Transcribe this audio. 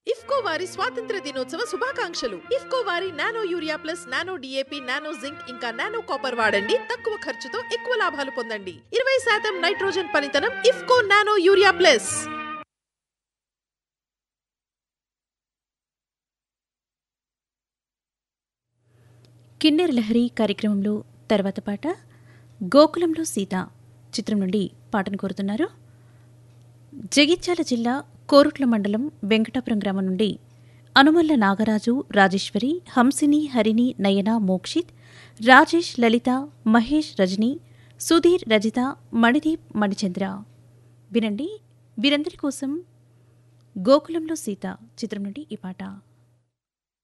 ఇఫ్కో వారి స్వాతంత్ర దినోత్సవ శుభాకాంక్షలు ఇఫ్కో వారి nano urea plus nano DAP nano zinc ఇంకా నానో కాపర్ వాడండి తక్కువ ఖర్చుతో ఎక్కువ లాభాలు పొందండి ఇరవై శాతం నైట్రోజన్ పనితనం ఇఫ్కో నానో యూరియా ప్లస్ కిన్నెర లహరి కార్యక్రమంలో తర్వాత పాట గోకులంలో సీత చిత్రం నుండి పాటను కోరుతున్నారు జగిత్యాల జిల్లా కోరుట్ల మండలం వెంకటాపురం గ్రామం నుండి అనుమల్ల నాగరాజు రాజేశ్వరి హంసిని హరిణి నయన మోక్షిత్ రాజేష్ లలిత మహేష్ రజని సుధీర్ రజిత మణిదీప్ మణిచంద్ర వినండి వీరందరి కోసం గోకులంలో సీత చిత్రం నుండి ఈ పాట